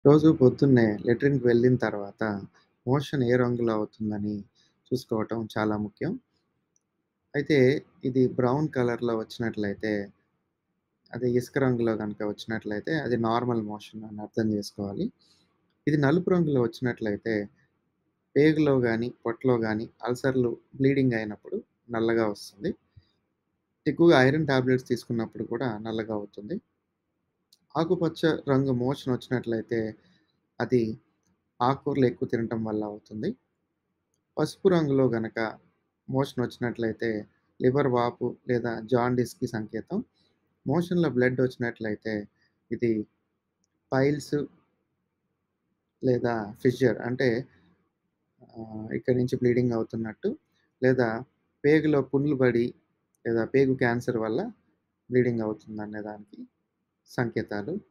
రోజు పొద్దున్నే లెట్రిన్‌కి వెళ్ళిన తర్వాత మోషన్ ఏ రంగులో అవుతుందని చూసుకోవటం చాలా ముఖ్యం. అయితే ఇది బ్రౌన్ కలర్‌లో వచ్చినట్లయితే, అది ఇసుక రంగులో గనుక వచ్చినట్లయితే అది నార్మల్ మోషన్ అని అర్థం చేసుకోవాలి. ఇది నలుపు రంగులో వచ్చినట్లయితే పేగులో గాని, పొట్టలో గాని అల్సర్‌లు బ్లీడింగ్ అయినప్పుడు నల్లగా వస్తుంది. ఎక్కువగా ఐరన్ టాబ్లెట్స్ తీసుకున్నప్పుడు కూడా నల్లగా అవుతుంది. ఆకుపచ్చ రంగు మోషన్ వచ్చినట్లయితే అది ఆకుకూరలు ఎక్కువ తినటం వల్ల అవుతుంది. పసుపు రంగులో గనక మోషన్ వచ్చినట్లయితే లివర్ వాపు లేదా జాండీస్‌కి సంకేతం. మోషన్‌లో బ్లడ్ వచ్చినట్లయితే ఇది పైల్స్ లేదా ఫిషర్ అంటే ఆహ్, ఇక్కడి నుంచి బ్లీడింగ్ అవుతున్నట్టు లేదా పేగులో పుండ్లు పడి లేదా పేగు క్యాన్సర్ వల్ల బ్లీడింగ్ అవుతుందనే దానికి సంకేతాలు.